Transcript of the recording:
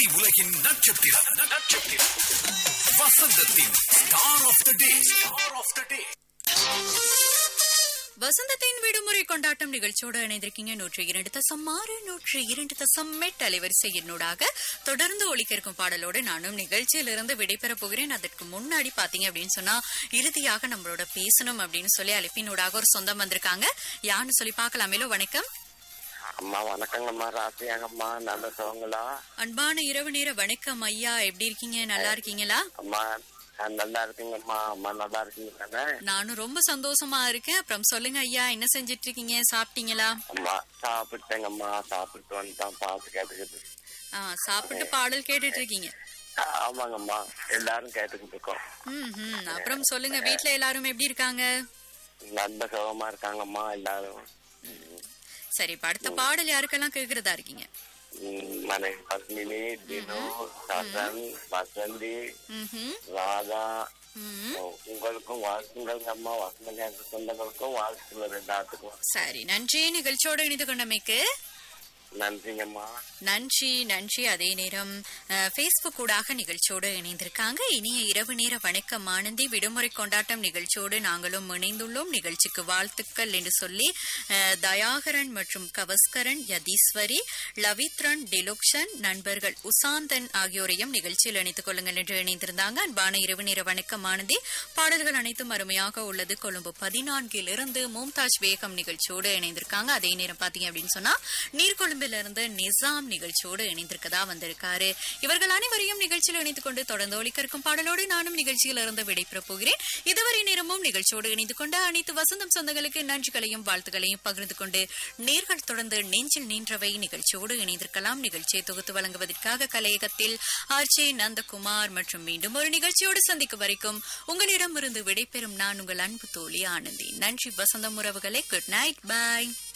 உலகின் நட்சத்திரம் நட்சத்திரம் வசந்தத்தின் star of the day star of the day வசந்தத்தின் விடுமுறை கொண்டாட்டம் நிகழ்ச்சியோடு இணைந்திருக்கீங்க நூற்றி இரண்டு தசம் ஆறு நூற்றி இரண்டு தசம் எட்டு அலைவரிசை என்னோடாக தொடர்ந்து ஒலிக்க இருக்கும் பாடலோடு நானும் நிகழ்ச்சியிலிருந்து விடைபெறப் போகிறேன் அதற்கு முன்னாடி பாத்தீங்க அப்படின்னு சொன்னா இறுதியாக நம்மளோட பேசணும் அப்படின்னு சொல்லி அழைப்பினூடாக ஒரு சொந்தம் வந்திருக்காங்க யாருன்னு சொல்லி பார்க்கலாமேலோ வணக்கம் அம்மா வணக்கங்கம்மா ராசியாங்கம்மா நல்ல சோங்களா அன்பான இரவு நேர வணக்கம் ஐயா எப்படி இருக்கீங்க நல்லா இருக்கீங்களா அம்மா நான் நல்லா இருக்கீங்கம்மா அம்மா நல்லா இருக்கீங்க தானே நானும் ரொம்ப சந்தோஷமா இருக்கேன் அப்புறம் சொல்லுங்க ஐயா என்ன செஞ்சிட்டு இருக்கீங்க சாப்பிட்டீங்களா அம்மா சாப்பிட்டேங்கம்மா சாப்பிட்டு வந்துட்டான் பாட்டு கேட்டுக்கிட்டு ஆ சாப்பிட்டு பாடல் கேட்டுட்டு இருக்கீங்க ஆமாங்கம்மா எல்லாரும் கேட்டுக்கிட்டு இருக்கோம் ம் ம். அப்புறம் சொல்லுங்க வீட்ல எல்லாரும் எப்படி இருக்காங்க நல்ல சுகமா இருக்காங்கம்மா எல்லாரும் சரி இப்ப அடுத்த பாடல் யாருக்கெல்லாம் கேக்குறதா இருக்கீங்க ம், மனைவி பத்மினி தினு சசன் வசந்தி ம்ஹும். ராதா ம். உங்களுக்கும் வாழ்த்துங்கள் அம்மா வசந்த சொந்தங்களுக்கும் வாழ்த்துங்கள் எல்லாத்துக்கும் சரி நன்றி நிகழ்ச்சியோட இணைந்து கொண்டமைக்கு நன்றிங்கம்மா நன்றி நன்றி அதே நேரம் ஃபேஸ்புக் ஊடாக நிகழ்ச்சியோடு இணைந்திருக்காங்க இனிய இரவு நேர வணக்கம் ஆனந்தி விடுமுறை கொண்டாட்டம் நிகழ்ச்சியோடு நாங்களும் இணைந்துள்ளோம் நிகழ்ச்சிக்கு வாழ்த்துக்கள் என்று சொல்லி அஹ், தயாகரன் மற்றும் கவஸ்கரன் யதீஸ்வரி லவித்ரன் டிலுக்ஷன் நண்பர்கள் உசாந்தன் ஆகியோரையும் நிகழ்ச்சியில் இணைத்துக் கொள்ளுங்கள் என்று இணைந்திருந்தாங்க அன்பான இரவு நேர வணக்கம் ஆனந்தி பாடல்கள் அனைத்தும் அருமையாக உள்ளது கொழும்பு பதினான்கிலிருந்து மும்தாஜ் வேகம் நிகழ்ச்சியோடு இணைந்திருக்காங்க அதே நேரம் பாத்தீங்க அப்படின்னு சொன்னா நீர்கொழும்பில இருந்து நிசாம் நிகழ்ச்சியோடு இணைந்திருக்கதா வந்திருக்காரு இவர்கள் அனைவரையும் நிகழ்ச்சியில் இணைத்துக் கொண்டு தொடர்ந்து ஒலிக்க இருக்கும் பாடலோடு நானும் நிகழ்ச்சியில் இருந்து விடைபெறப் போகிறேன் இதுவரை நேரமும் நிகழ்ச்சியோடு இணைந்து கொண்ட அனைத்து வசந்தம் சொந்தங்களுக்கு நன்றிகளையும் வாழ்த்துக்களையும் பகிர்ந்து கொண்டு நேர்கள் தொடர்ந்து நெஞ்சில் நின்றவை நிகழ்ச்சியோடு இணைந்திருக்கலாம் நிகழ்ச்சியை தொகுத்து வழங்குவதற்காக கலையகத்தில் ஆர்ஜே நந்தகுமார் மற்றும் மீண்டும் ஒரு நிகழ்ச்சியோடு சந்திக்கும் வரைக்கும் உங்களிடமிருந்து விடைபெறும் நான் உங்கள் அன்பு தோழி ஆனந்தி நன்றி வசந்தம் உறவுகளே குட் நைட் பாய்